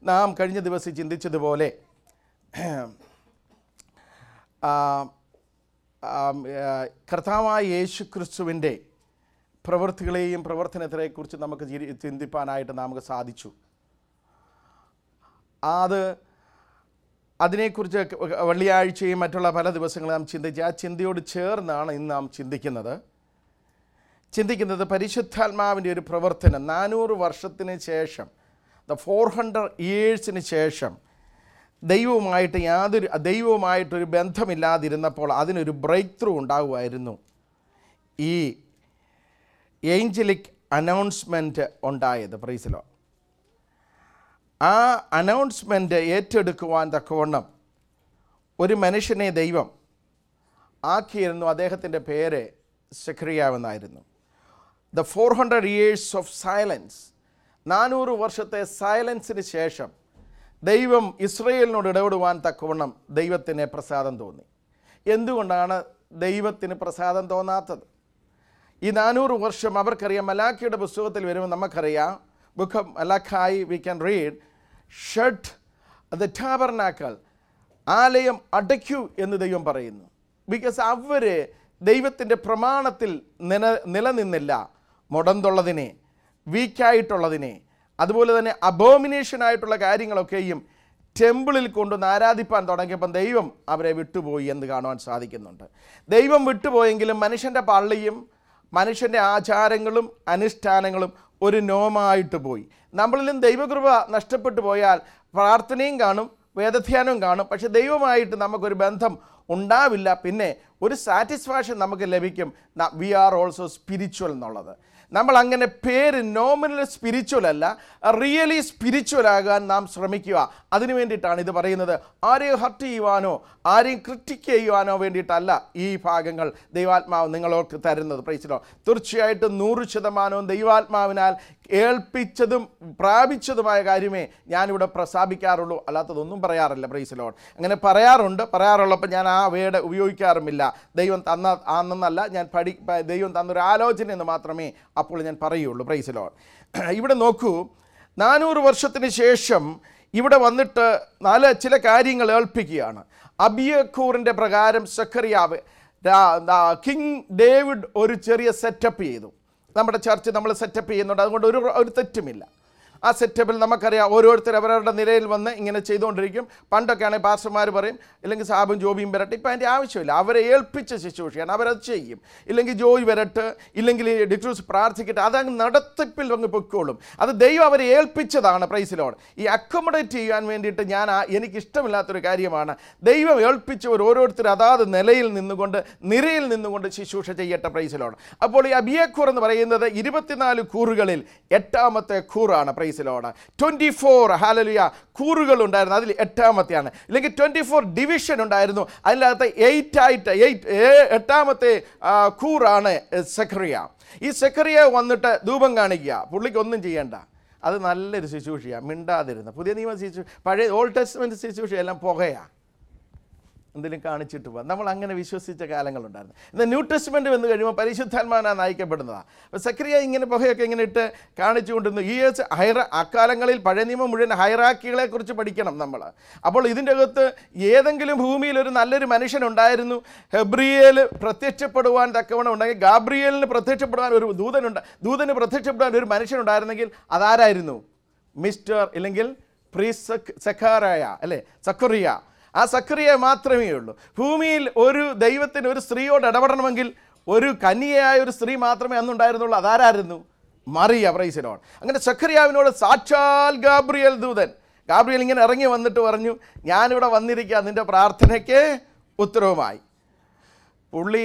നാം കഴിഞ്ഞ ദിവസം ചിന്തിച്ചതുപോലെ ആ, ആം, ആ, കർത്താവായ യേശു ക്രിസ്തുവിൻ്റെ പ്രവൃത്തികളെയും പ്രവർത്തനത്തെക്കുറിച്ച് നമുക്ക് ചിരി- ചിന്തിപ്പാനായിട്ട് നമുക്ക് സാധിച്ചു അത് അതിനെക്കുറിച്ച് വെള്ളിയാഴ്ചയും മറ്റുള്ള പല ദിവസങ്ങളും നാം ചിന്തിച്ച് ആ ചിന്തയോട് ചേർന്നാണ് ഇന്ന് നാം ചിന്തിക്കുന്നത് ചിന്തിക്കുന്നത് പരിശുദ്ധാത്മാവിൻ്റെ ഒരു പ്രവർത്തനം നാനൂറ് വർഷത്തിന് ശേഷം ദ ഫോർ ഹൺഡ്രഡ് ഇയേഴ്സിന് ശേഷം ദൈവവുമായിട്ട് യാതൊരു ദൈവവുമായിട്ടൊരു ബന്ധമില്ലാതിരുന്നപ്പോൾ അതിനൊരു ബ്രേക്ക് ത്രൂ ഉണ്ടാകുമായിരുന്നു ഈ ഏഞ്ചലിക് അനൗൺസ്മെൻറ്റ് ഉണ്ടായത് പ്രൈസിലോ ആ അനൗൺസ്മെൻറ്റ് ഏറ്റെടുക്കുവാൻ തക്കവണ്ണം ഒരു മനുഷ്യനെ ദൈവം ആക്കിയിരുന്നു അദ്ദേഹത്തിൻ്റെ പേര് സെക്രിയാവെന്നായിരുന്നു the four hundred years of silence നാനൂറ് വർഷത്തെ സൈലൻസിന് ശേഷം ദൈവം ഇസ്രയേലിനോട് ഇടപെടുവാൻ തക്കവണ്ണം ദൈവത്തിന് പ്രസാദം തോന്നി എന്തുകൊണ്ടാണ് ദൈവത്തിന് പ്രസാദം തോന്നാത്തത് ഈ നാനൂറ് വർഷം അവർക്കറിയാം മലാഖിയുടെ പുസ്തകത്തിൽ വരുമ്പോൾ നമുക്കറിയാം book of Malachi we can read shut the tabernacle ആലയം അടയ്ക്കൂ എന്ന് ദൈവം പറയുന്നു ബിക്കോസ് അവർ ദൈവത്തിൻ്റെ പ്രമാണത്തിൽ നില നിലനിന്നില്ല മുടന്തുള്ളതിനെ വീക്കായിട്ടുള്ളതിനെ അതുപോലെ തന്നെ അബോമിനേഷനായിട്ടുള്ള കാര്യങ്ങളൊക്കെയും ടെമ്പിളിൽ കൊണ്ടുവന്ന് ആരാധിപ്പാൻ തുടങ്ങിയപ്പം ദൈവം അവരെ വിട്ടുപോയി എന്ന് കാണുവാൻ സാധിക്കുന്നുണ്ട് ദൈവം വിട്ടുപോയെങ്കിലും മനുഷ്യൻ്റെ പള്ളിയും മനുഷ്യൻ്റെ ആചാരങ്ങളും അനുഷ്ഠാനങ്ങളും ഒരു നോമായിട്ട് പോയി നമ്മളിലും ദൈവകൃപ നഷ്ടപ്പെട്ടു പോയാൽ പ്രാർത്ഥനയും കാണും വേദധ്യാനവും കാണും പക്ഷെ ദൈവമായിട്ട് നമുക്കൊരു ബന്ധം ഉണ്ടാവില്ല പിന്നെ ഒരു സാറ്റിസ്ഫാക്ഷൻ നമുക്ക് ലഭിക്കും വി ആർ ഓൾസോ സ്പിരിച്വൽ എന്നുള്ളത് നമ്മൾ അങ്ങനെ പേര് നോമിനൽ സ്പിരിച്വൽ അല്ല റിയലി സ്പിരിച്വൽ ആകാൻ നാം ശ്രമിക്കുക അതിനു വേണ്ടിയിട്ടാണ് ഇത് പറയുന്നത് ആരെയും ഹർട്ട് ചെയ്യുവാനോ ആരെയും ക്രിട്ടിക് ചെയ്യുവാനോ വേണ്ടിയിട്ടല്ല ഈ ഭാഗങ്ങൾ ദൈവാത്മാവ് നിങ്ങളോർക്ക് തരുന്നത് പ്രൈസിലോ തീർച്ചയായിട്ടും നൂറ് ശതമാനവും ദൈവാത്മാവിനാൽ ഏൽപ്പിച്ചതും പ്രാപിച്ചതുമായ കാര്യമേ ഞാനിവിടെ പ്രസ്താപിക്കാറുള്ളൂ അല്ലാത്തതൊന്നും പറയാറില്ല പ്രൈസിലോൺ അങ്ങനെ പറയാറുണ്ട് പറയാറുള്ളപ്പോൾ ഞാൻ ആ വേർഡ് ഉപയോഗിക്കാറുമില്ല ദൈവം തന്ന ആണെന്നല്ല ഞാൻ പഠി പ- ദൈവം തന്നൊരു ആലോചന എന്ന് മാത്രമേ അപ്പോൾ ഞാൻ പറയുള്ളൂ പ്രൈസിലോൺ ഇവിടെ നോക്കൂ നാനൂറ് വർഷത്തിന് ശേഷം ഇവിടെ വന്നിട്ട് നാല് ചില കാര്യങ്ങൾ ഏൽപ്പിക്കുകയാണ് അബിയഖൂറിൻ്റെ പ്രകാരം സക്കറിയാവ് കിങ് ഡേവിഡ് ഒരു ചെറിയ സെറ്റപ്പ് ചെയ്തു നമ്മുടെ ചർച്ച് നമ്മൾ സെറ്റപ്പ് ചെയ്യുന്നുണ്ട് അതുകൊണ്ട് ഒരു ഒരു തെറ്റുമില്ല ആ സെറ്റപ്പിൽ നമുക്കറിയാം ഓരോരുത്തർ അവരവരുടെ നിലയിൽ വന്ന് ഇങ്ങനെ ചെയ്തുകൊണ്ടിരിക്കും പണ്ടൊക്കെ ആണെങ്കിൽ പാസ്റ്റർമാർ പറയും ഇല്ലെങ്കിൽ സാബും ജോബിയും വരട്ടെ ഇപ്പം അതിൻ്റെ ആവശ്യമില്ല അവരെ ഏൽപ്പിച്ച ശുശ്രൂഷയാണ് അവരത് ചെയ്യും ഇല്ലെങ്കിൽ ജോയി വരട്ടെ ഇല്ലെങ്കിൽ ഡിക്രൂസ് പ്രാർത്ഥിക്കട്ടെ അതങ്ങ് നടത്തിപ്പിൽ അങ്ങ് പൊയ്ക്കോളും അത് ദൈവം അവരെ ഏൽപ്പിച്ചതാണ് പ്രൈസിലോട് ഈ അക്കോമഡേറ്റ് ചെയ്യാൻ വേണ്ടിയിട്ട് ഞാൻ ആ- എനിക്ക് ഇഷ്ടമില്ലാത്തൊരു കാര്യമാണ് ദൈവം ഏൽപ്പിച്ചവർ ഓരോരുത്തർ അതാത് നിലയിൽ നിന്നുകൊണ്ട് നിരയിൽ നിന്നുകൊണ്ട് ശുശ്രൂഷ ചെയ്യട്ടെ പ്രൈസിലോട് അപ്പോൾ ഈ അബിയക്കൂർ എന്ന് പറയുന്നത് ഇരുപത്തിനാല് കൂറുകളിൽ എട്ടാമത്തെ കൂറാണ് പ്രൈസിലോട് ട്വൻറ്റി ഫോർ ഹാലലിയ കൂറുകൾ ഉണ്ടായിരുന്നു അതിൽ എട്ടാമത്തെയാണ് ഇല്ലെങ്കിൽ ട്വൻറ്റി ഫോർ ഡിവിഷൻ ഉണ്ടായിരുന്നു അതിനകത്ത് എയ്റ്റ് ആയിട്ട് എയ്റ്റ് എട്ടാമത്തെ ആ, കൂറാണ് സെക്രിയ ഈ സെക്രിയ വന്നിട്ട് ധൂപം കാണിക്കുക പുള്ളിക്ക് ഒന്നും ചെയ്യണ്ട അത് നല്ലൊരു ശുശ്രൂഷയാണ് മിണ്ടാതിരുന്ന പുതിയ നിയമ ശുശ്രൂഷ പഴയ ഓൾഡ് ടെസ്റ്റ്മെൻറ്റ് ശുശ്രൂഷ എല്ലാം പുകയാണ് എന്തെങ്കിലും കാണിച്ചിട്ട് പോകാം നമ്മൾ അങ്ങനെ വിശ്വസിച്ച കാലങ്ങളുണ്ടായിരുന്നു എന്നാൽ ന്യൂ ടെസ്റ്റ്മെൻറ്റ് വന്ന് കഴിയുമ്പോൾ പരിശുദ്ധാത്മാവിനാണ് നയിക്കപ്പെടുന്നതാണ് അപ്പോൾ സക്രിയ ഇങ്ങനെ പുകയൊക്കെ ഇങ്ങനെ ഇട്ട് കാണിച്ചുകൊണ്ടിരുന്നു ഈ ഏസ് ഹൈറ അക്കാലങ്ങളിൽ പഴയ നിയമം മുഴുവൻ ഹൈറാക്കികളെ കുറിച്ച് പഠിക്കണം നമ്മൾ അപ്പോൾ ഇതിൻ്റെ അകത്ത് ഏതെങ്കിലും ഭൂമിയിൽ ഒരു നല്ലൊരു മനുഷ്യനുണ്ടായിരുന്നു ഹെബ്രിയേൽ പ്രത്യക്ഷപ്പെടുവാൻ തക്കവണ്ണം ഉണ്ടെങ്കിൽ ഗാബ്രിയേലിന് പ്രത്യക്ഷപ്പെടുവാൻ ഒരു ദൂതനുണ്ട് ദൂതന് പ്രത്യക്ഷപ്പെടാൻ ഒരു മനുഷ്യനുണ്ടായിരുന്നെങ്കിൽ അതാരായിരുന്നു മിസ്റ്റർ ഇല്ലെങ്കിൽ പ്രീ സഖാറായ അല്ലേ സക്കുറിയ ആ സക്രിയ മാത്രമേ ഉള്ളൂ ഭൂമിയിൽ ഒരു ദൈവത്തിന് ഒരു സ്ത്രീയോട് ഇടപെടണമെങ്കിൽ ഒരു കന്യയായ ഒരു സ്ത്രീ മാത്രമേ അന്നുണ്ടായിരുന്നുള്ളൂ അതാരായിരുന്നു മറിയ പ്രൈസിനോട് അങ്ങനെ സക്രിയാവിനോട് സാക്ഷാൽ ഗാബ്രിയൽ ദൂതൻ ഗാബ്രിയൽ ഇങ്ങനെ ഇറങ്ങി വന്നിട്ട് പറഞ്ഞു ഞാനിവിടെ വന്നിരിക്കുക നിൻ്റെ പ്രാർത്ഥനയ്ക്ക് ഉത്തരവുമായി പുള്ളി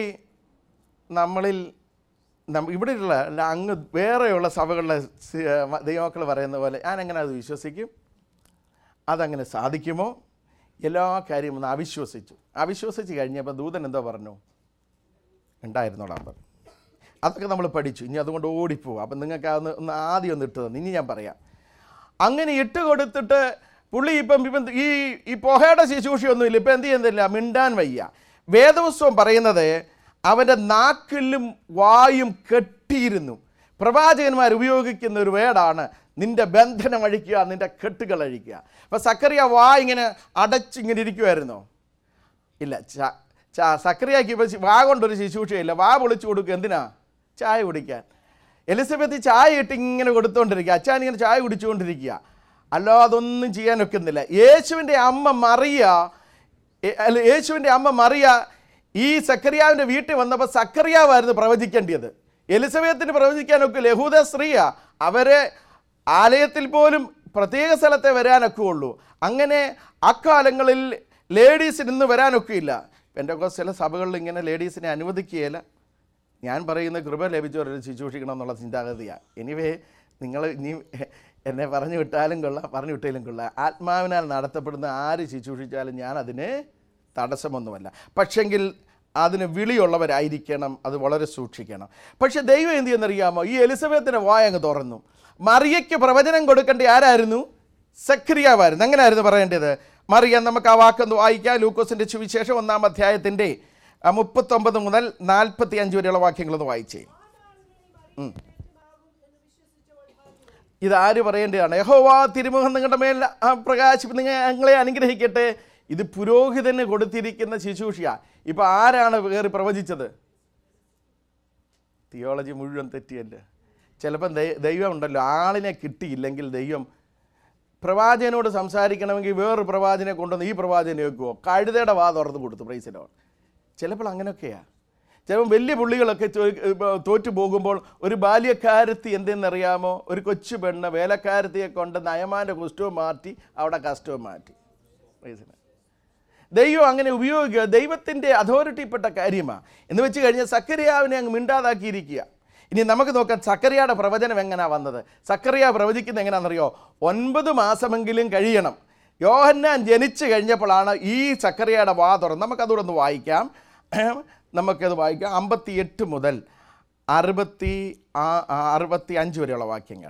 നമ്മളിൽ നമ്മ ഇവിടെയുള്ള അല്ല അങ്ങ് വേറെയുള്ള സഭകളിലെ സി- ദൈവമക്കൾ പറയുന്ന പോലെ ഞാൻ എങ്ങനെ അത് വിശ്വസിക്കും അതങ്ങനെ സാധിക്കുമോ എല്ലാ കാര്യവും ഒന്ന് അവിശ്വസിച്ചു അവിശ്വസിച്ച് കഴിഞ്ഞപ്പോൾ ദൂതൻ എന്തോ പറഞ്ഞു ഉണ്ടായിരുന്നോളാൻ പറഞ്ഞു അതൊക്കെ നമ്മൾ പഠിച്ചു ഇനി അതുകൊണ്ട് ഓടിപ്പോവും അപ്പം നിങ്ങൾക്ക് അതൊന്ന് ഒന്ന് ആദ്യം ഒന്ന് ഇട്ട് തന്നു ഇനി ഞാൻ പറയാം അങ്ങനെ ഇട്ട് കൊടുത്തിട്ട് പുള്ളി ഇപ്പം ഇപ്പം ഈ ഈ പൊഹയുടെ ശുശ്രൂഷയൊന്നുമില്ല ഇപ്പം എന്ത് ചെയ്യുന്നില്ല മിണ്ടാൻ വയ്യ വേദപുസ്തകം പറയുന്നത് അവൻ്റെ നാക്കിലും വായും കെട്ടിയിരുന്നു പ്രവാചകന്മാർ ഉപയോഗിക്കുന്ന ഒരു വേടാണ് നിന്റെ ബന്ധനം അഴിക്കുക നിന്റെ കെട്ടുകൾ അഴിക്കുക അപ്പം സക്കറിയ വാ ഇങ്ങനെ അടച്ചിങ്ങനെ ഇരിക്കുമായിരുന്നോ ഇല്ല ച ച സക്രിയാക്കി ഇപ്പോൾ വാ കൊണ്ടൊരു ശുശ്രൂഷയില്ല വാ പൊളിച്ചു കൊടുക്കുക എന്തിനാ ചായ കുടിക്കാൻ എലിസബത്ത് ചായ ഇട്ട് ഇങ്ങനെ കൊടുത്തുകൊണ്ടിരിക്കുക അച്ഛൻ ഇങ്ങനെ ചായ കുടിച്ചുകൊണ്ടിരിക്കുക അല്ലാതെ അതൊന്നും ചെയ്യാൻ ഒക്കുന്നില്ല യേശുവിൻ്റെ അമ്മ മറിയ എ- അല്ല യേശുവിൻ്റെ അമ്മ മറിയ ഈ സക്കറിയാവിൻ്റെ വീട്ടിൽ വന്നപ്പോൾ സക്കറിയാവായിരുന്നു പ്രവചിക്കേണ്ടത് എലിസബത്തിന് പ്രവചിക്കാനൊക്കെ ലഹൂദ സ്ത്രീയാ അവരെ ആലയത്തിൽ പോലും പ്രത്യേക സ്ഥലത്തെ വരാനൊക്കെ ഉള്ളൂ അങ്ങനെ അക്കാലങ്ങളിൽ ലേഡീസിന് ഇന്ന് വരാനൊക്കെയില്ല എൻ്റെ ചില സഭകളിൽ ഇങ്ങനെ ലേഡീസിനെ അനുവദിക്കുകയില്ല ഞാൻ പറയുന്ന കൃപ ലഭിച്ചവരെ ശുശ്രൂഷിക്കണം എന്നുള്ള ചിന്താഗതിയാണ് എനിവേ നിങ്ങൾ ഇനി എന്നെ പറഞ്ഞു വിട്ടാലും കൊള്ളാം പറഞ്ഞു വിട്ടാലും കൊള്ളാം ആത്മാവിനാൽ നടത്തപ്പെടുന്ന ആര് ശുശ്രൂഷിച്ചാലും ഞാൻ അതിന് തടസ്സമൊന്നുമല്ല പക്ഷെങ്കിൽ അതിന് വിളിയുള്ളവരായിരിക്കണം അത് വളരെ സൂക്ഷിക്കണം പക്ഷെ ദൈവം എന്ത് ചെയ്യുന്നറിയാമോ ഈ എലിസബത്തിൻ്റെ വായ അങ്ങ് തുറന്നു മറിയയ്ക്ക് പ്രവചനം കൊടുക്കേണ്ട ആരായിരുന്നു സക്രിയാവായിരുന്നു എങ്ങനെയായിരുന്നു പറയേണ്ടത് മറിയ നമുക്ക് ആ വാക്കൊന്ന് വായിക്കാം ലൂക്കോസിൻ്റെ സുവിശേഷം ഒന്നാം അധ്യായത്തിൻ്റെ ആ മുപ്പത്തൊമ്പത് മുതൽ നാൽപ്പത്തി അഞ്ച് വരെയുള്ള വാക്യങ്ങളൊന്ന് വായിച്ചേ ഉം. ഇതാര് പറയേണ്ടതാണ് യഹോവാ തിരുമുഖം നിങ്ങളുടെ മേൽ ആ പ്രകാശിപ്പ് നിങ്ങൾ ഞങ്ങളെ അനുഗ്രഹിക്കട്ടെ ഇത് പുരോഹിതന് കൊടുത്തിരിക്കുന്ന ശുശ്രൂഷയ ഇപ്പം ആരാണ് കയറി പ്രവചിച്ചത് തിയോളജി മുഴുവൻ തെറ്റിയല്ലേ ചിലപ്പം ദൈ- ദൈവം ഉണ്ടല്ലോ ആളിനെ കിട്ടിയില്ലെങ്കിൽ ദൈവം പ്രവാചകനോട് സംസാരിക്കണമെങ്കിൽ വേറൊരു പ്രവാചനെ കൊണ്ടുവന്ന് ഈ പ്രവാചകനെ വെക്കുമോ കഴുതയുടെ വാ തുറന്ന് കൊടുത്തു പ്രൈസിലോ ചിലപ്പോൾ അങ്ങനെയൊക്കെയാണ് ചിലപ്പോൾ വലിയ പുള്ളികളൊക്കെ ചോ- ഇപ്പൊ തോറ്റു പോകുമ്പോൾ ഒരു ബാല്യക്കാരത്തി എന്തെന്നറിയാമോ ഒരു കൊച്ചു പെണ്ണ് വേലക്കാരത്തിയെ കൊണ്ട് നയമാൻ്റെ കുസ്റ്റവും മാറ്റി അവിടെ കസ്റ്റവും മാറ്റി പ്രൈസിലോ ദൈവം അങ്ങനെ ഉപയോഗിക്കുക ദൈവത്തിൻ്റെ അതോറിറ്റിപ്പെട്ട കാര്യമാണ് എന്ന് വെച്ച് കഴിഞ്ഞാൽ സക്കറിയാവിനെ അങ്ങ് മിണ്ടാതാക്കിയിരിക്കുക ഇനി നമുക്ക് നോക്കാം സക്കറിയയുടെ പ്രവചനം എങ്ങനെയാണ് വന്നത് സക്കറിയ പ്രവചിക്കുന്നത് എങ്ങനെയാണെന്നറിയോ ഒൻപത് മാസമെങ്കിലും കഴിയണം യോഹന്നാൻ ജനിച്ചു കഴിഞ്ഞപ്പോഴാണ് ഈ സക്കറിയയുടെ വാ തുറന്ന് നമുക്കതുകൂടെ ഒന്ന് വായിക്കാം നമുക്കത് വായിക്കാം അമ്പത്തി എട്ട് മുതൽ അറുപത്തി ആ- ആ- അറുപത്തി അഞ്ച് വരെയുള്ള വാക്യങ്ങൾ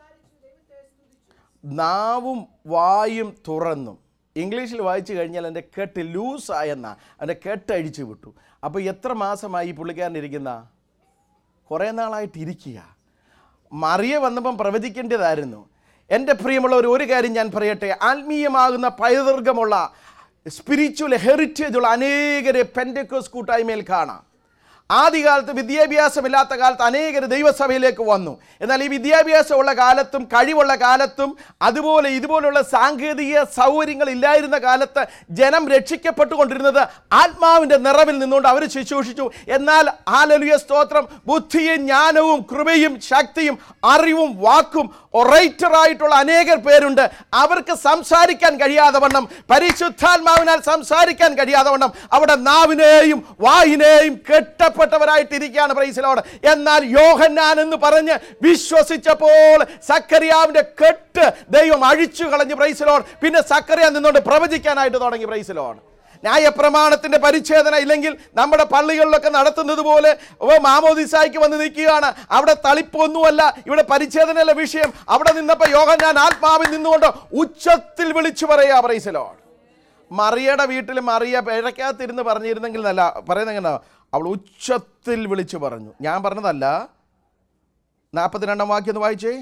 നാവും വായും തുറന്നും ഇംഗ്ലീഷിൽ വായിച്ചു കഴിഞ്ഞാൽ എൻ്റെ കെട്ട് ലൂസായെന്ന എൻ്റെ കെട്ട് അഴിച്ചു വിട്ടു അപ്പോൾ എത്ര മാസമായി ഈ പുള്ളിക്കാരൻ ഇരിക്കുന്ന കുറേ നാളായിട്ട് ഇരിക്കുക മറിയ വന്നപ്പം പ്രവചിക്കേണ്ടതായിരുന്നു എൻ്റെ പ്രിയമുള്ളവർ ഒരു കാര്യം ഞാൻ പറയട്ടെ ആത്മീയമാകുന്ന പൈതൃകമുള്ള സ്പിരിച്വൽ ഹെറിറ്റേജ് ഉള്ള അനേകരെ പെൻഡക്കോസ് കൂട്ടായ്മയിൽ കാണാം ആദ്യകാലത്ത് വിദ്യാഭ്യാസമില്ലാത്ത കാലത്ത് അനേകർ ദൈവസഭയിലേക്ക് വന്നു എന്നാൽ ഈ വിദ്യാഭ്യാസമുള്ള കാലത്തും കഴിവുള്ള കാലത്തും അതുപോലെ ഇതുപോലുള്ള സാങ്കേതിക സൗകര്യങ്ങൾ ഇല്ലായിരുന്ന കാലത്ത് ജനം രക്ഷിക്കപ്പെട്ടുകൊണ്ടിരുന്നത് ആത്മാവിൻ്റെ നിറവിൽ നിന്നുകൊണ്ട് അവർ ശുശ്രൂഷിച്ചു എന്നാൽ ആലലുയ സ്തോത്രം ബുദ്ധിയും ജ്ഞാനവും കൃപയും ശക്തിയും അറിവും വാക്കും ഒറൈറ്ററായിട്ടുള്ള അനേകർ പേരുണ്ട് അവർക്ക് സംസാരിക്കാൻ കഴിയാതെ വണ്ണം പരിശുദ്ധാത്മാവിനാൽ സംസാരിക്കാൻ കഴിയാതെ വണ്ണം അവിടെ നാവിനെയും വായിനെയും കെട്ടപ്പെട്ടവരായിട്ടിരിക്കുകയാണ് പ്രൈസിലോട് എന്നാൽ യോഹന്നാൻ എന്ന് പറഞ്ഞ് വിശ്വസിച്ചപ്പോൾ സക്കറിയാവിന്റെ കെട്ട് ദൈവം അഴിച്ചു കളഞ്ഞ് പ്രൈസിലോട് പിന്നെ സക്കറിയ നിന്നുകൊണ്ട് പ്രവചിക്കാനായിട്ട് തുടങ്ങി പ്രൈസിലോട് ന്യായപ്രമാണത്തിന്റെ പരിച്ഛേദന ഇല്ലെങ്കിൽ നമ്മുടെ പള്ളികളിലൊക്കെ നടത്തുന്നത് പോലെ ഓ മാമോദിസായിക്ക് വന്ന് നിൽക്കുകയാണ് അവിടെ തളിപ്പൊന്നുമല്ല ഇവിടെ പരിച്ഛേദനയല്ല വിഷയം അവിടെ നിന്നപ്പോൾ യോഗം ഞാൻ ആത്മാവിൽ നിന്നുകൊണ്ട് ഉച്ചത്തിൽ വിളിച്ചു പറയാ പ്രൈസലോ മറിയയുടെ വീട്ടിൽ മറിയ പിഴക്കകത്തിരുന്ന് പറഞ്ഞിരുന്നെങ്കിൽ നല്ല പറയുന്നത് എങ്ങനെ അവൾ ഉച്ചത്തിൽ വിളിച്ചു പറഞ്ഞു ഞാൻ പറഞ്ഞതല്ല നാൽപ്പത്തിരണ്ടാം വാക്യം ഒന്ന് വായിച്ചേ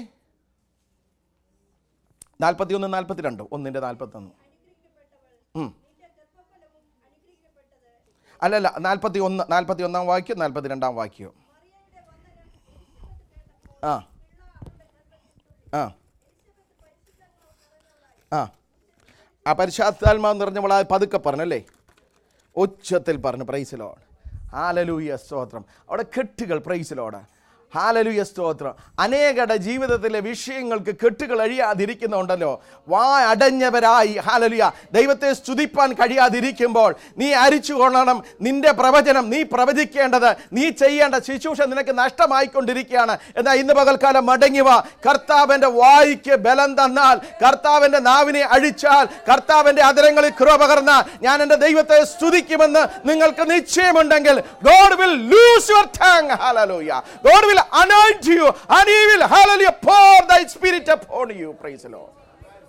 നാൽപ്പത്തി ഒന്ന് നാൽപ്പത്തിരണ്ട് ഒന്നിൻ്റെ നാൽപ്പത്തൊന്ന് ഉം. അല്ലല്ല നാൽപ്പത്തി ഒന്ന് നാൽപ്പത്തി ഒന്നാം വാക്യം നാൽപ്പത്തി രണ്ടാം വാക്യം ആ ആ ആ ആ പരിശാത്മാവ് നിറഞ്ഞവൾ ആ പതുക്കെ പറഞ്ഞല്ലേ ഉച്ചത്തിൽ പറഞ്ഞു പ്രൈസിലോട് ഹാലലൂയ സ്തോത്രം അവിടെ കെട്ടുകൾ പ്രൈസിലോട് ഹാലലുയ സ്തോത്രം അനേകരുടെ ജീവിതത്തിലെ വിഷയങ്ങൾക്ക് കെട്ടുകൾ അഴിയാതിരിക്കുന്നുണ്ടല്ലോ വാ അടഞ്ഞവരായി ഹാലലുയ ദൈവത്തെ സ്തുതിപ്പാൻ കഴിയാതിരിക്കുമ്പോൾ നീ അരിച്ചു കൊള്ളണം നിന്റെ പ്രവചനം നീ പ്രവചിക്കേണ്ടത് നീ ചെയ്യേണ്ട ശുശ്രൂഷ നിനക്ക് നഷ്ടമായിക്കൊണ്ടിരിക്കുകയാണ് എന്നാൽ ഇന്ന് പകൽക്കാലം മടങ്ങിവ കർത്താവിൻ്റെ വായിക്ക് ബലം തന്നാൽ കർത്താവിൻ്റെ നാവിനെ അഴിച്ചാൽ കർത്താവിൻ്റെ അതിരങ്ങളിൽ കൃപ പകർന്നാൽ ഞാൻ എൻ്റെ ദൈവത്തെ സ്തുതിക്കുമെന്ന് നിങ്ങൾക്ക് നിശ്ചയമുണ്ടെങ്കിൽ God will lose your tongue. Hallelujah. God will anoint you and He will, hallelujah, pour thy spirit upon you. Praise the Lord.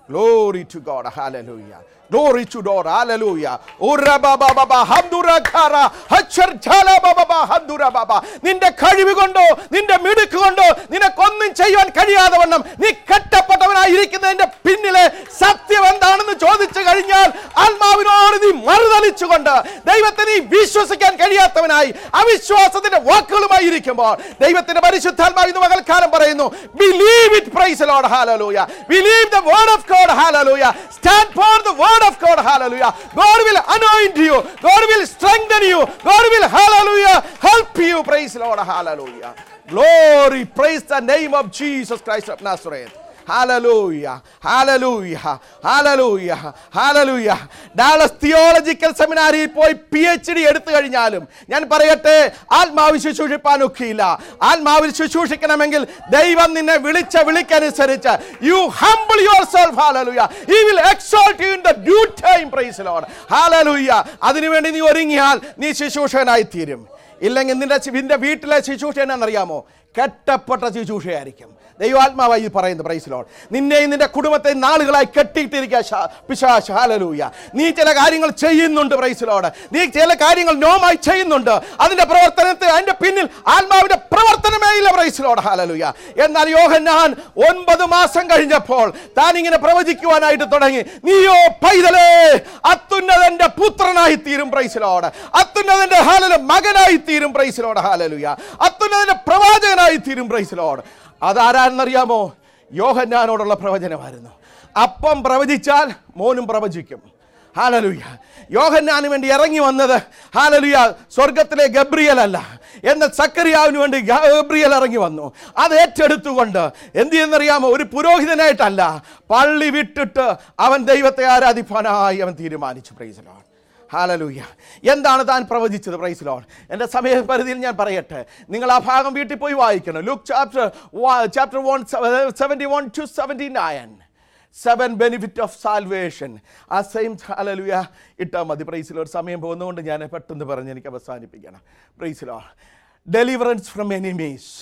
Glory to God. Hallelujah. Glory to God. Hallelujah. Ura baba baba hamdura kara hachar chala baba baba hamdura baba. നിന്റെ കഴിവ് കൊണ്ടോ നിന്റെ മിടുക്ക് കൊണ്ടോ നിനക്കൊന്നും ചെയ്യുവാൻ കഴിയാതെ വണ്ണം നീ കെട്ടപ്പെട്ടവനായിരിക്കുന്നതിന്റെ പിന്നിലെ സത്യം എന്താണെന്ന് ചോദിച്ചു കഴിഞ്ഞാൽ ആത്മാവിനോട് നീ മറുതലിച്ചുകൊണ്ട് ദൈവത്തെ നീ വിശ്വസിക്കാൻ കഴിയാത്തവനായി അവിശ്വാസത്തിന്റെ വാക്കുകളുമായി ഇരിക്കുമ്പോൾ ദൈവത്തിന്റെ പരിശുദ്ധാത്മാവ് ഇന്ന് പകൽക്കാലം പറയുന്നു believe it praise Lord hallelujah believe the word of God hallelujah stand for the word of God hallelujah God will anoint you God will strengthen you God will hallelujah help you praise Lord hallelujah glory praise the name of Jesus Christ of Nazareth Hallelujah. Hallelujah. Hallelujah. Hallelujah. Dallas Theological സെമിനാരിയിൽ പോയി P H D എടുത്തു കഴിഞ്ഞാലും ഞാൻ പറയട്ടെ ആത്മാവിൽ ശുശ്രൂഷിപ്പാൻ ഒക്കെയില്ല ആത്മാവിൽ ശുശ്രൂഷിക്കണമെങ്കിൽ ദൈവം നിന്നെ വിളിച്ച വിളിക്കനുസരിച്ച് you humble yourself hallelujah he will exalt you in the due time praise Lord hallelujah അതിനുവേണ്ടി നീ ഒരുങ്ങിയാൽ നീ ശുശ്രൂഷകനായി തീരും ഇല്ലെങ്കിൽ നിന്റെ നിന്റെ വീട്ടിലെ ശുശ്രൂഷ എന്നാണെന്നറിയാമോ കെട്ടപ്പെട്ട ശുശ്രൂഷയായിരിക്കും ദൈവാത്മാവായി ഇത് പറയുന്നു പ്രൈസിലോൺ നിന്നെയും നിന്റെ കുടുംബത്തെ നാളുകളായി കെട്ടിയിട്ടിരിക്കുക പിശാശ് ഹാലലൂയ നീ ചില കാര്യങ്ങൾ ചെയ്യുന്നുണ്ട് പ്രൈസിലോട് നീ ചില കാര്യങ്ങൾ നോമായി ചെയ്യുന്നുണ്ട് അതിന്റെ പ്രവർത്തനത്തെ അതിന്റെ പിന്നിൽ ആത്മാവിന്റെ പ്രവർത്തനമേ ഇല്ല പ്രൈസിലോട് ഹാലലൂയ എന്നാൽ യോഹന്നാൻ ഒൻപത് മാസം കഴിഞ്ഞപ്പോൾ താൻ ഇങ്ങനെ പ്രവചിക്കുവാനായിട്ട് തുടങ്ങി നീയോ പൈതലേ അത്യുന്നതന്റെ പുത്രനായി തീരും പ്രൈസിലോട് അത്യുന്നതന്റെ ഹാലല മകനായി തീരും പ്രൈസിലോട് ഹാലലുയ അത്യുന്നതന്റെ പ്രവാചകനായി തീരും പ്രൈസിലോട് അതാരാണെന്നറിയാമോ യോഹന്നാനോടുള്ള പ്രവചനമായിരുന്നു അപ്പം പ്രവചിച്ചാൽ മോനും പ്രവചിക്കും ഹാലലുയ യോഹന്നാന് വേണ്ടി ഇറങ്ങി വന്നത് ഹാലലുയ സ്വർഗത്തിലെ ഗബ്രിയൽ അല്ല എന്ന സക്കറിയാവിന് വേണ്ടി ഗബ്രിയൽ ഇറങ്ങി വന്നു അത് ഏറ്റെടുത്തുകൊണ്ട് എന്ത് ചെയ്യുന്നറിയാമോ ഒരു പുരോഹിതനായിട്ടല്ല പള്ളി വിട്ടിട്ട് അവൻ ദൈവത്തെ ആരാധിപ്പാനായി അവൻ തീരുമാനിച്ചു പ്രൈസലാണ് ഹാലലൂയ എന്താണ് താൻ പ്രവചിച്ചത് പ്രൈസ് ലോൺ എൻ്റെ സമയപരിധിയിൽ ഞാൻ പറയട്ടെ നിങ്ങൾ ആ ഭാഗം വീട്ടിൽ പോയി വായിക്കണം look chapter chapter one seventy one two seventy nine seven benefit of salvation ആ സെയിം ഹാലലുയ ഇട്ടാൽ മതി പ്രൈസിലോ ഒരു സമയം പോകുന്നതുകൊണ്ട് ഞാൻ പെട്ടെന്ന് പറഞ്ഞ് എനിക്ക് അവസാനിപ്പിക്കണം praise the Lord deliverance from enemies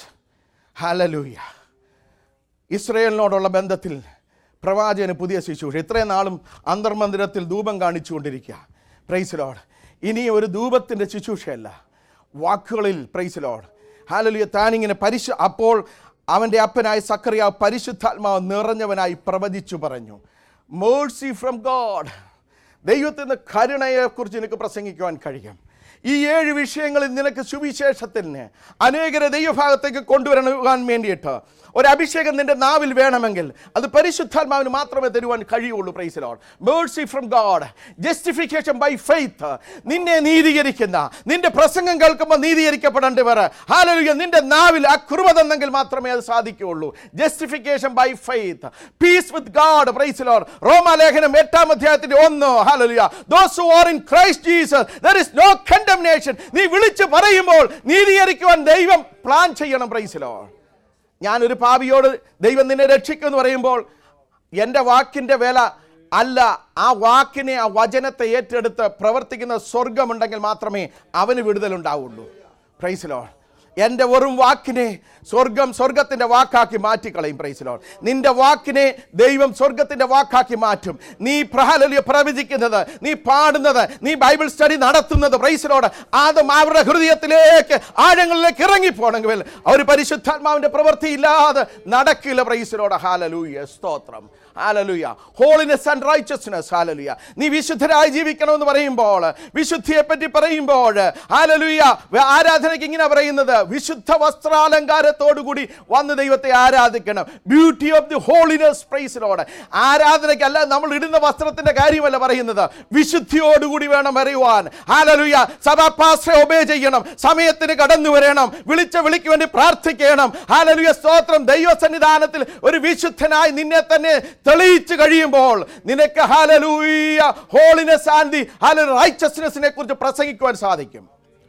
hallelujah ഇസ്രയേലിനോടുള്ള ബന്ധത്തിൽ പ്രവാചകന് പുതിയ ശുശ്രൂഷ ഇത്രയും നാളും അന്തർമന്ദിരത്തിൽ ധൂപം കാണിച്ചുകൊണ്ടിരിക്കുക പ്രൈസിലോഡ് ഇനി ഒരു ധൂപത്തിൻ്റെ ശുശ്രൂഷയല്ല വാക്കുകളിൽ പ്രൈസിലോഡ് ഹാലലിയ താനിങ്ങനെ പരിശു അപ്പോൾ അവൻ്റെ അപ്പനായ സക്കറിയ പരിശുദ്ധാത്മാവ് നിറഞ്ഞവനായി പ്രവചിച്ചു പറഞ്ഞു മേഴ്സി ഫ്രം ഗോഡ് ദൈവത്തിൻ്റെ കരുണയെക്കുറിച്ച് എനിക്ക് പ്രസംഗിക്കുവാൻ കഴിയും ഈ ഏഴ് വിഷയങ്ങളിൽ നിനക്ക് സുവിശേഷത്തിന് അനേകരെ ദൈവഭാഗത്തേക്ക് കൊണ്ടുവരാൻ വേണ്ടിയിട്ട് ഒരു അഭിഷേകം നിന്റെ നാവിൽ വേണമെങ്കിൽ അത് പരിശുദ്ധാത്മാവിന് മാത്രമേ തരുവാൻ കഴിയുള്ളൂ praise Lord mercy from God justification by faith നിന്നെ നീതീകരിക്കുന്ന നിന്റെ പ്രസംഗം കേൾക്കുമ്പോൾ നീതീകരിക്കപ്പെടേണ്ടവർ ഹാലലുയ നിന്റെ നാവിൽ ആ കൃപ തന്നെങ്കിൽ മാത്രമേ അത് സാധിക്കുകയുള്ളൂ justification by faith peace with God praise Lord റോമാലേഖനം എട്ടാം അധ്യായത്തിന്റെ ഒന്ന് hallelujah those who are in Christ Jesus there is no condemnation നീ വിളിച്ച് പറയുമ്പോൾ നീതീകരിക്കുവാൻ ദൈവം പ്ലാൻ ചെയ്യണം പ്രൈസ് ലോഡ് ഞാനൊരു പാപിയോട് ദൈവം നിന്നെ രക്ഷിക്കുമെന്ന് പറയുമ്പോൾ എൻ്റെ വാക്കിൻ്റെ വില അല്ല ആ വാക്കിനെ ആ വചനത്തെ ഏറ്റെടുത്ത് പ്രവർത്തിക്കുന്ന സ്വർഗമുണ്ടെങ്കിൽ മാത്രമേ അവന് വിടുതലുണ്ടാവുള്ളൂ പ്രൈസിലോ എൻ്റെ വെറും വാക്കിനെ സ്വർഗം സ്വർഗത്തിൻ്റെ വാക്കാക്കി മാറ്റിക്കളയും പ്രൈസിലോ നിന്റെ വാക്കിനെ ദൈവം സ്വർഗത്തിൻ്റെ വാക്കാക്കി മാറ്റും നീ പ്രഹലലിയ പ്രവചിക്കുന്നത് നീ പാടുന്നത് നീ ബൈബിൾ സ്റ്റഡി നടത്തുന്നത് പ്രൈസിലോട് അതും അവരുടെ ഹൃദയത്തിലേക്ക് ആഴങ്ങളിലേക്ക് ഇറങ്ങിപ്പോണെങ്കിൽ ഒരു പരിശുദ്ധാത്മാവിൻ്റെ പ്രവൃത്തി ഇല്ലാതെ നടക്കില്ല പ്രൈസിലോട് ഹാലലൂയ സ്തോത്രം hallelujah holiness and righteousness hallelujah നീ വിശുദ്ധരായി ജീവിക്കണമെന്ന് പറയുമ്പോൾ വിശുദ്ധിയെ പറ്റി പറയുമ്പോൾ ഹാലലുയ ആരാധനയ്ക്ക് ഇങ്ങനെ പറയുന്നത് വിശുദ്ധ വസ്ത്രാലങ്കാരത്തോടുകൂടി വന്ന് ദൈവത്തെ ആരാധിക്കണം ബ്യൂട്ടി ഓഫ് ദി ഹോളിനെസ് പ്രൈസിനോട് ആരാധനയ്ക്ക് അല്ല നമ്മൾ ഇടുന്ന വസ്ത്രത്തിന്റെ കാര്യമല്ല പറയുന്നത് വിശുദ്ധിയോടുകൂടി വേണം അറിയുവാൻ ഹാലലുയ സഭാപാശ്ര ഒബേ ചെയ്യണം സമയത്തിന് കടന്നു വരണം വിളിച്ച വിളിക്ക് വേണ്ടി പ്രാർത്ഥിക്കണം ഹാലലുയ സ്തോത്രം ദൈവ സന്നിധാനത്തിൽ ഒരു വിശുദ്ധനായി നിന്നെ തന്നെ തെളിയിച്ചു കഴിയുമ്പോൾ നിനക്ക് ഹാലലൂയ ഹോളിനെസ് ആൻഡ് ദി ഹാല റൈച്ചസ്നെസ്സിനെ കുറിച്ച് പ്രസംഗിക്കുവാൻ സാധിക്കും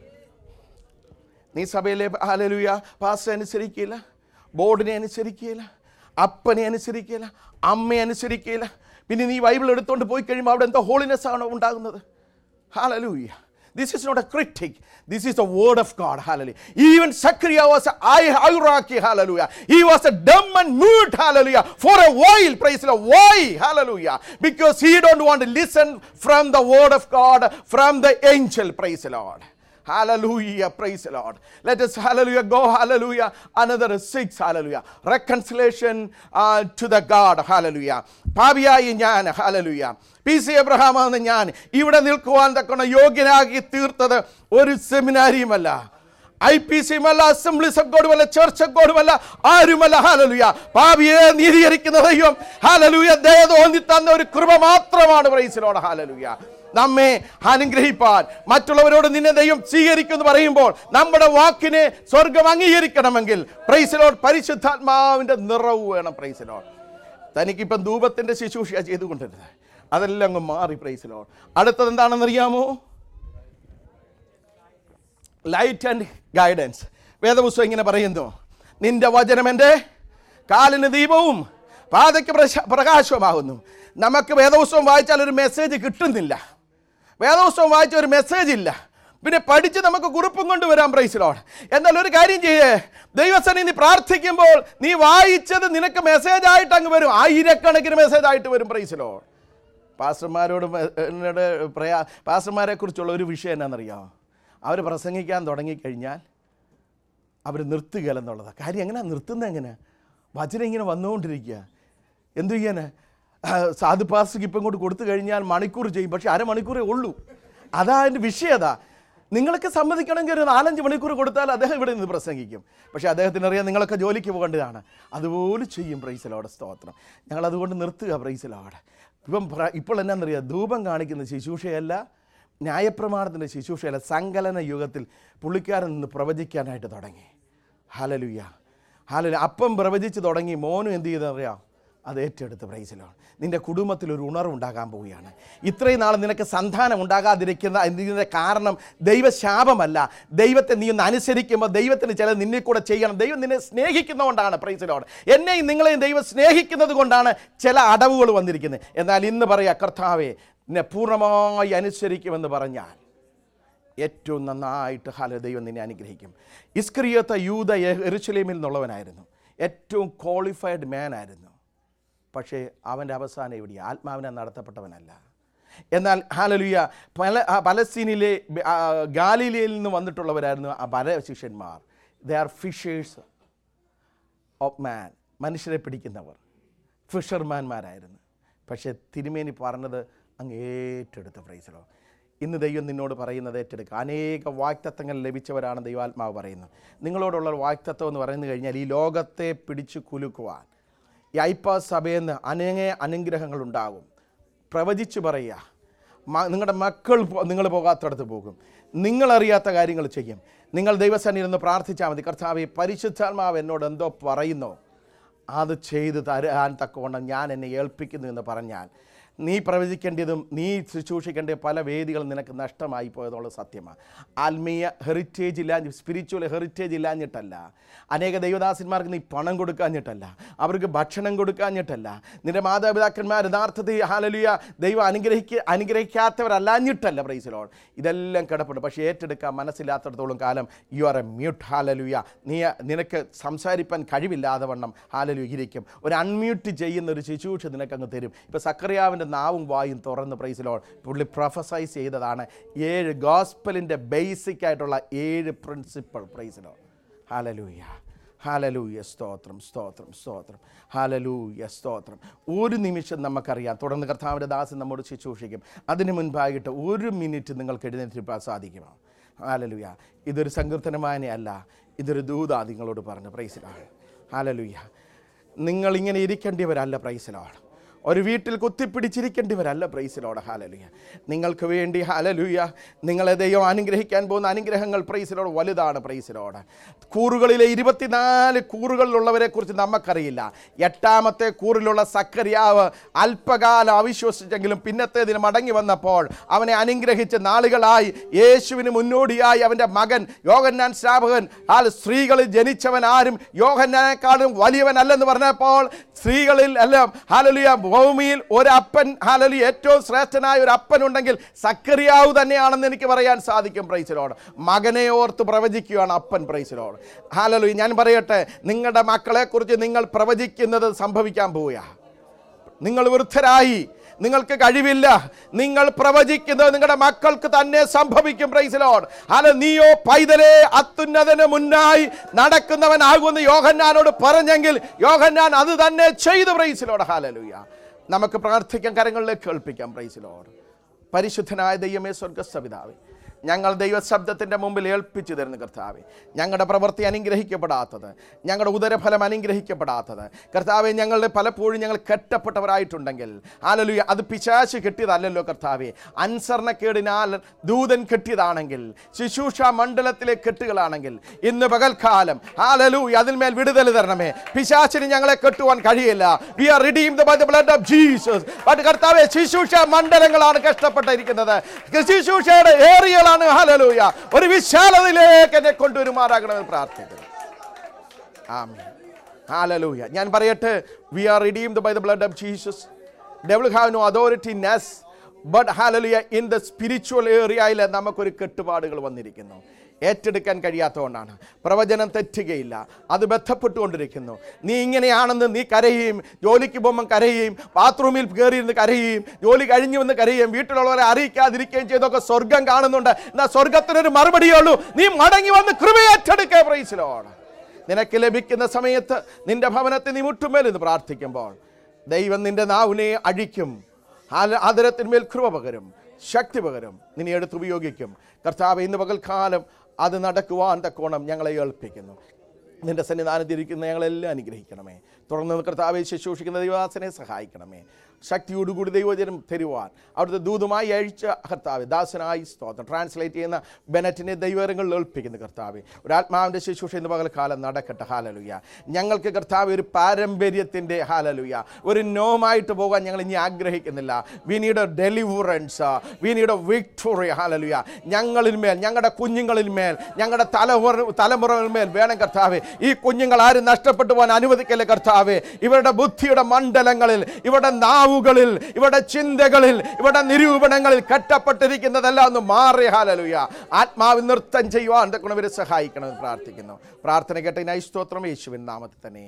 നീ സഭയിലെ ഹാലലൂയ പാസ് അനുസരിക്കില്ല ബോർഡിനെ അനുസരിക്കുകയില്ല അപ്പനെ അനുസരിക്കുകയില്ല അമ്മയെ അനുസരിക്കുകയില്ല പിന്നെ നീ ബൈബിൾ എടുത്തുകൊണ്ട് പോയി കഴിയുമ്പോൾ അവിടെ എന്തോ ഹോളിനെസ് ആണോ ഉണ്ടാകുന്നത് hallelujah This is not a critic. This is the word of God. Hallelujah. Even Zechariah was a hierarchy. Hallelujah. He was a dumb and mute. Hallelujah. For a while. Praise the Lord. Why? Hallelujah. Because he don't want to listen from the word of God from the angel. Praise the Lord. Hallelujah. Praise the Lord. Let us, hallelujah, go, hallelujah. Another six, hallelujah. Reconciliation uh, to the God, hallelujah. പാപിയായി ഞാൻ hallelujah P C Abraham എന്ന ഞാൻ ഇവിടെ നിൽക്കുവാൻ തക്കണ യോഗ്യനാക്കി തീർത്തത് ഒരു സെമിനാരിയുമല്ല ഐ പി സിയുമല്ല അസംബ്ലീസ് ഓഫ് ഗോഡുമല്ല ചർച്ച് ഓഫ് ഗോഡുമല്ല ആരുമല്ല ഹാലലുയ പാപിയെ നീതീകരിക്കുന്ന ദൈവം ഹാലലുയ ദയ തോന്നി തന്ന ഒരു കൃപ മാത്രമാണ് പ്രൈസിലോട് ഹാലലുയ നമ്മെ അനുഗ്രഹിപ്പാൻ മറ്റുള്ളവരോട് നിന്നെ ദൈവം സ്വീകരിക്കുമെന്ന് പറയുമ്പോൾ നമ്മുടെ വാക്കിനെ സ്വർഗം അംഗീകരിക്കണമെങ്കിൽ പ്രൈസിലോട് പരിശുദ്ധാത്മാവിന്റെ നിറവ് വേണം പ്രൈസിലോട് തനിക്കിപ്പം ധൂപത്തിന്റെ ശുശ്രൂഷ ചെയ്തുകൊണ്ടിരുന്നത് അതെല്ലാം അങ്ങ് മാറി പ്രൈസിലോട് അടുത്തത് എന്താണെന്നറിയാമോ ലൈറ്റ് ആൻഡ് ഗൈഡൻസ് വേദപുസ്തകം ഇങ്ങനെ പറയുന്നു നിന്റെ വചനം എൻ്റെ കാലിന് ദീപവും പാതയ്ക്ക് പ്രശ- പ്രകാശവുമാകുന്നു നമുക്ക് വേദപുസ്തകം വായിച്ചാൽ ഒരു മെസ്സേജ് കിട്ടുന്നില്ല വേദപുസ്തകം വായിച്ച ഒരു മെസ്സേജ് ഇല്ല പിന്നെ പഠിച്ച് നമുക്ക് കുറിപ്പും കൊണ്ടുവരാം പ്രൈസിലോട് എന്നാൽ ഒരു കാര്യം ചെയ്യേ ദൈവസനെ നീ പ്രാർത്ഥിക്കുമ്പോൾ നീ വായിച്ചത് നിനക്ക് മെസ്സേജ് ആയിട്ട് അങ്ങ് വരും ആയിരക്കണക്കിന് മെസ്സേജ് ആയിട്ട് വരും പ്രൈസിലോട് പാസ്റ്റർമാരോട് മ- എന്നോട് പ്രയാ പാസ്റ്റർമാരെ കുറിച്ചുള്ള ഒരു വിഷയം എന്നാണെന്നറിയാമോ അവർ പ്രസംഗിക്കാൻ തുടങ്ങിക്കഴിഞ്ഞാൽ അവർ നിർത്തുകയല്ലെന്നുള്ളതാണ് കാര്യം എങ്ങനെയാ നിർത്തുന്നത് എങ്ങനെ വചനം ഇങ്ങനെ വന്നുകൊണ്ടിരിക്കുക എന്തു ചെയ്യാന് ആ, സാധു പാസ്റ്റർക്ക് ഇപ്പം ഇങ്ങോട്ട് കൊടുത്തു കഴിഞ്ഞാൽ മണിക്കൂർ ചെയ്യും പക്ഷേ അരമണിക്കൂറേ ഉള്ളൂ അതാ അതിൻ്റെ വിഷയം അതാ നിങ്ങളൊക്കെ സമ്മതിക്കണമെങ്കിൽ ഒരു നാലഞ്ച് മണിക്കൂർ കൊടുത്താൽ അദ്ദേഹം ഇവിടെ നിന്ന് പ്രസംഗിക്കും പക്ഷേ അദ്ദേഹത്തിന് അറിയാം നിങ്ങളൊക്കെ ജോലിക്ക് പോകേണ്ടതാണ് അതുപോലെ ചെയ്യും പ്രൈസലോടെ സ്തോത്രം ഞങ്ങൾ അതുകൊണ്ട് നിർത്തുക പ്രൈസലോടെ ഇപ്പം പ്ര- ഇപ്പോൾ എന്നാണെന്നറിയാം ധൂപം കാണിക്കുന്ന ശുശ്രൂഷയല്ല ന്യായപ്രമാണത്തിൻ്റെ ശുശ്രൂഷയല്ല സങ്കലന യുഗത്തിൽ പുള്ളിക്കാരൻ നിന്ന് പ്രവചിക്കാനായിട്ട് തുടങ്ങി ഹലലുയ്യ ഹലലു അപ്പം പ്രവചിച്ച് തുടങ്ങി മോനും എന്ത് ചെയ്തെന്നറിയാം അത് ഏറ്റെടുത്ത് പ്രൈസിലാണ് നിന്റെ കുടുംബത്തിൽ ഒരു ഉണർവുണ്ടാകാൻ പോവുകയാണ് ഇത്രയും നാൾ നിനക്ക് സന്താനം ഉണ്ടാകാതിരിക്കുന്ന ഇതിൻ്റെ കാരണം ദൈവശാപമല്ല ദൈവത്തെ നീ ഒന്ന് അനുസരിക്കുമ്പോൾ ദൈവത്തിന് ചില നിന്നെ കൂടെ ചെയ്യണം ദൈവം നിന്നെ സ്നേഹിക്കുന്നതുകൊണ്ടാണ് പ്രൈസിലോട് എന്നെയും നിങ്ങളെയും ദൈവം സ്നേഹിക്കുന്നത് കൊണ്ടാണ് ചില അടവുകൾ വന്നിരിക്കുന്നത് എന്നാൽ ഇന്ന് പറയാ കർത്താവെ നിന്നെ പൂർണ്ണമായി അനുസരിക്കുമെന്ന് പറഞ്ഞാൽ ഏറ്റവും നന്നായിട്ട് ഹാല ദൈവം നിന്നെ അനുഗ്രഹിക്കും ഇസ്ക്രിയത്ത യൂത എറുസലേമിൽ നിന്നുള്ളവനായിരുന്നു ഏറ്റവും ക്വാളിഫൈഡ് മാൻ ആയിരുന്നു പക്ഷേ അവൻ്റെ അവസാനം എവിടെയാണ് ആത്മാവിനെ നടത്തപ്പെട്ടവനല്ല എന്നാൽ ഹാലലുയ പല ആ പലസ്തീനിലെ ബ- ആ, ഗാലിലയിൽ നിന്ന് വന്നിട്ടുള്ളവരായിരുന്നു ആ പല ശിഷ്യന്മാർ they are fishers of man മനുഷ്യരെ പിടിക്കുന്നവർ ഫിഷർമാൻമാരായിരുന്നു പക്ഷേ തിരുമേനി പറഞ്ഞത് അങ്ങ് ഏറ്റെടുത്ത ഫ്രൈസലോ ഇന്ന് ദൈവം നിന്നോട് പറയുന്നത് ഏറ്റെടുക്കുക അനേക വാക്തത്വങ്ങൾ ലഭിച്ചവരാണ് ദൈവാത്മാവ് പറയുന്നത് നിങ്ങളോടുള്ള വാക്തത്വം എന്ന് പറയുന്നു കഴിഞ്ഞാൽ ഈ ലോകത്തെ പിടിച്ചു കുലുക്കുവാൻ ഈ ഐപ്പാസ് സഭയിൽ നിന്ന് അനേക അനുഗ്രഹങ്ങൾ ഉണ്ടാകും പ്രവചിച്ചു പറയുക മ- നിങ്ങളുടെ മക്കൾ പോ- നിങ്ങൾ പോകാത്തടത്ത് പോകും നിങ്ങളറിയാത്ത കാര്യങ്ങൾ ചെയ്യും നിങ്ങൾ ദൈവസന്നിധിയിൽ നിന്ന് പ്രാർത്ഥിച്ചാൽ മതി കർത്താവ് പരിശുദ്ധാത്മാവ് എന്നോട് എന്തോ പറയുന്നോ അത് ചെയ്ത് തരാൻ തക്കവണ്ണം ഞാൻ എന്നെ ഏൽപ്പിക്കുന്നു എന്ന് പറഞ്ഞാൽ നീ പ്രവചിക്കേണ്ടതും നീ ശുശ്രൂഷിക്കേണ്ട പല വേദികളും നിനക്ക് നഷ്ടമായി പോയതുള്ളത് സത്യമാണ് ആത്മീയ ഹെറിറ്റേജ് ഇല്ലാ സ്പിരിച്വൽ ഹെറിറ്റേജ് ഇല്ലാഞ്ഞിട്ടല്ല അനേക ദൈവദാസന്മാർക്ക് നീ പണം കൊടുക്കാഞ്ഞിട്ടല്ല അവർക്ക് ഭക്ഷണം കൊടുക്കാഞ്ഞിട്ടല്ല നിന്റെ മാതാപിതാക്കന്മാർ യഥാർത്ഥത്തിൽ ഹാലലിയ ദൈവം അനുഗ്രഹിക്ക അനുഗ്രഹിക്കാത്തവരല്ലാഞ്ഞിട്ടല്ല പ്രൈസിലോൾ ഇതെല്ലാം കിടപ്പുണ്ട് പക്ഷേ ഏറ്റെടുക്കാൻ മനസ്സില്ലാത്തടത്തോളം കാലം you are a mute hallelujah നീ നിനക്ക് സംസാരിപ്പാൻ കഴിവില്ലാതെ വണ്ണം ഹാലലു ഇരിക്കും ഒരു അൺമ്യൂട്ട് ചെയ്യുന്ന ഒരു ശുശ്രൂഷ നിനക്കങ്ങ് തരും ഇപ്പോൾ സക്കറിയാവിൻ്റെ നാവും വായും തുറന്ന് പ്രൈസിലോൾ പുള്ളി പ്രൊഫസൈസ് ചെയ്തതാണ് ഏഴ് ഗോസ്പലിൻ്റെ ബേസിക് ആയിട്ടുള്ള ഏഴ് പ്രിൻസിപ്പൾ പ്രൈസിലോൾ ഹാലലൂയ ഹാലലൂയ സ്തോത്രം സ്തോത്രം സ്തോത്രം ഹാലലൂയ സ്തോത്രം ഒരു നിമിഷം നമുക്കറിയാം തുടർന്ന് കർത്താവിൻ്റെ ദാസൻ നമ്മോട് ശുശ്രൂഷിക്കും അതിന് മുൻപായിട്ട് ഒരു മിനിറ്റ് നിങ്ങൾക്ക് എഴുന്നേറ്റിരിക്കാൻ സാധിക്കുമോ ഹാലലൂയ ഇതൊരു സങ്കീർത്തനമായനയല്ല ഇതൊരു ദൂത നിങ്ങളോട് പറഞ്ഞു പ്രൈസിലാണ് ഹാലലൂയ നിങ്ങളിങ്ങനെ ഇരിക്കേണ്ടിവരല്ല പ്രൈസിലാണ് ഒരു വീട്ടിൽ കുത്തിപ്പിടിച്ചിരിക്കേണ്ടിവരല്ല പ്രൈസിലോട് ഹാലലുയ നിങ്ങൾക്ക് വേണ്ടി ഹാലലുയ നിങ്ങളെ ദൈവം അനുഗ്രഹിക്കാൻ പോകുന്ന അനുഗ്രഹങ്ങൾ പ്രൈസിലോട് വലുതാണ് പ്രൈസിലോട് കൂറുകളിലെ ഇരുപത്തിനാല് കൂറുകളിലുള്ളവരെ കുറിച്ച് നമുക്കറിയില്ല എട്ടാമത്തെ കൂറിലുള്ള സക്കറിയാവ് അല്പകാലം അവിശ്വസിച്ചെങ്കിലും പിന്നത്തെ ദിനം മടങ്ങി വന്നപ്പോൾ അവനെ അനുഗ്രഹിച്ച് നാളുകളായി യേശുവിന് മുന്നോടിയായി അവൻ്റെ മകൻ യോഹന്നാൻ സ്നാപകൻ ആൽ സ്ത്രീകളിൽ ജനിച്ചവൻ ആരും യോഹന്നാനേക്കാളും വലിയവനല്ലെന്ന് പറഞ്ഞപ്പോൾ സ്ത്രീകളിൽ എല്ലാം ഹാലലിയ ഭൂമിയിൽ ഒരപ്പൻ ഹാലലി ഏറ്റവും ശ്രേഷ്ഠനായ ഒരു അപ്പൻ ഉണ്ടെങ്കിൽ സക്കറിയാവ് തന്നെയാണെന്ന് എനിക്ക് പറയാൻ സാധിക്കും പ്രൈസിലോട് മകനെ ഓർത്ത് പ്രവചിക്കുകയാണ് അപ്പൻ പ്രൈസിലോട് ഹാലലു ഞാൻ പറയട്ടെ നിങ്ങളുടെ മക്കളെക്കുറിച്ച് നിങ്ങൾ പ്രവചിക്കുന്നത് സംഭവിക്കാൻ പോവുക നിങ്ങൾ വൃദ്ധരായി നിങ്ങൾക്ക് കഴിവില്ല നിങ്ങൾ പ്രവചിക്കുന്നത് നിങ്ങളുടെ മക്കൾക്ക് തന്നെ സംഭവിക്കും പ്രൈസിലോട് അല്ല നീയോ പൈതലെ അത്യുന്നതന് മുന്നായി നടക്കുന്നവനാകുമെന്ന് യോഹന്നാനോട് പറഞ്ഞെങ്കിൽ യോഹന്നാൻ അത് തന്നെ ചെയ്തു പ്രൈസിലോട് ഹാലലുയ നമുക്ക് പ്രാർത്ഥിക്കാൻ കരങ്ങളിലേക്ക് കേൾപ്പിക്കാം പ്രൈസിലോട് പരിശുദ്ധനായ ദൈവമേ സ്വർഗസ്ഥപിതാവേ ഞങ്ങൾ ദൈവശബ്ദത്തിൻ്റെ മുമ്പിൽ ഏൽപ്പിച്ചു തരുന്ന കർത്താവെ ഞങ്ങളുടെ പ്രവൃത്തി അനുഗ്രഹിക്കപ്പെടാത്തത് ഞങ്ങളുടെ ഉദരഫലം അനുഗ്രഹിക്കപ്പെടാത്തത് കർത്താവെ ഞങ്ങളുടെ പലപ്പോഴും ഞങ്ങൾ കെട്ടപ്പെട്ടവരായിട്ടുണ്ടെങ്കിൽ ആലലുയ അത് പിശാശ് കെട്ടിയതല്ലല്ലോ കർത്താവെ അനുസരണക്കേടിനാൽ ദൂതൻ കെട്ടിയതാണെങ്കിൽ ശുശ്രൂഷ മണ്ഡലത്തിലെ കെട്ടുകളാണെങ്കിൽ ഇന്ന് പകൽക്കാലം ആലലൂയ അതിന്മേൽ വിടുതൽ തരണമേ പിശാച്ചിന് ഞങ്ങളെ കെട്ടുവാൻ കഴിയില്ല we are redeemed by the blood of Jesus but കർത്താവെ ശുശ്രൂഷ മണ്ഡലങ്ങളാണ് കഷ്ടപ്പെട്ടിരിക്കുന്നത് ശുശ്രൂഷയുടെ ഏറിയകളാണ് ഹാലലൂയ ഒരു വിശാലതയിലേക്ക് എന്നെ കൊണ്ടുവരുമാറാകണമെന്ന് പ്രാർത്ഥിക്കുന്നു ആമേൻ ഹാലലൂയ ഞാൻ പറയട്ടെ we are redeemed by the blood of Jesus devil have no authority നെസ് but hallelujah in the spiritual ഏരിയയിൽ നമുക്കൊരു കെട്ടുപാടുകൾ വന്നിരിക്കുന്നു ഏറ്റെടുക്കാൻ കഴിയാത്തതുകൊണ്ടാണ് പ്രവചനം തെറ്റുകയില്ല അത് ബന്ധപ്പെട്ടുകൊണ്ടിരിക്കുന്നു നീ ഇങ്ങനെയാണെന്ന് നീ കരയുകയും ജോലിക്ക് പോകുമ്പം കരയുകയും ബാത്റൂമിൽ കയറിയിരുന്ന് കരയുകയും ജോലി കഴിഞ്ഞു വന്ന് കരയുകയും വീട്ടിലുള്ളവരെ അറിയിക്കാതിരിക്കുകയും ചെയ്തൊക്കെ സ്വർഗം കാണുന്നുണ്ട് എന്നാൽ സ്വർഗത്തിനൊരു മറുപടിയേ ഉള്ളൂ നീ മടങ്ങി വന്ന് കൃപയേറ്റെടുക്കുക പ്രൈസിലോട് നിനക്ക് ലഭിക്കുന്ന സമയത്ത് നിന്റെ ഭവനത്തെ നീ മുട്ടുമേൽ എന്ന് പ്രാർത്ഥിക്കുമ്പോൾ ദൈവം നിന്റെ നാവിനെ അഴിക്കും ആല- ആദരത്തിന്മേൽ കൃപ പകരും ശക്തി പകരും നിന്നെ എടുത്ത് ഉപയോഗിക്കും കർത്താവ് ഇന്ന് പകൽക്കാലം അത് നടക്കുവാൻ തക്കോണം ഞങ്ങളെ ഏൽപ്പിക്കുന്നു നിന്റെ സന്നിധാനത്തിരിക്കുന്ന ഞങ്ങളെല്ലാം അനുഗ്രഹിക്കണമേ തുടർന്ന് കർത്താവെ ശുശ്രൂഷിക്കുന്ന ദൈവദാസനെ സഹായിക്കണമേ ശക്തിയോടുകൂടി ദൈവജനം തരുവാൻ അവിടുത്തെ ദൂതുമായി അഴിച്ച കർത്താവ് ദാസനായി സ്തോത്രം ട്രാൻസ്ലേറ്റ് ചെയ്യുന്ന ബെനറ്റിനെ ദൈവരങ്ങളിൽ ഏൽപ്പിക്കുന്ന കർത്താവ് ഒരു ആത്മാവിൻ്റെ ശുശ്രൂഷ ഇന്ന് പകൽക്കാലം നടക്കട്ടെ ഹാലലുയ ഞങ്ങൾക്ക് കർത്താവ് ഒരു പാരമ്പര്യത്തിൻ്റെ ഹാലലുയ ഒരു നോമായിട്ട് പോകാൻ ഞങ്ങൾ ഇനി ആഗ്രഹിക്കുന്നില്ല we need a deliverance we need a victory hallelujah ഞങ്ങളിന്മേൽ ഞങ്ങളുടെ കുഞ്ഞുങ്ങളിന്മേൽ ഞങ്ങളുടെ തലമുറ തലമുറകളിന്മേൽ വേണം കർത്താവ് ഈ കുഞ്ഞുങ്ങൾ ആരും നഷ്ടപ്പെട്ടു പോകാൻ അനുവദിക്കല്ലേ കർത്താവ് ഇവരുടെ ബുദ്ധിയുടെ മണ്ഡലങ്ങളിൽ ഇവരുടെ നാവുകളിൽ ഇവരുടെ ചിന്തകളിൽ ഇവരുടെ നിരൂപണങ്ങളിൽ കെട്ടപ്പെട്ടിരിക്കുന്നതെല്ലാം ഒന്ന് മാറി ഹാലലുയ ആത്മാവ് നൃത്തം ചെയ്യുവാൻ ഇതൊക്കെ ഇവരെ സഹായിക്കണമെന്ന് പ്രാർത്ഥിക്കുന്നു പ്രാർത്ഥന കേട്ടതിനായി സ്തോത്രം യേശുവിൻ നാമത്തിൽ തന്നെ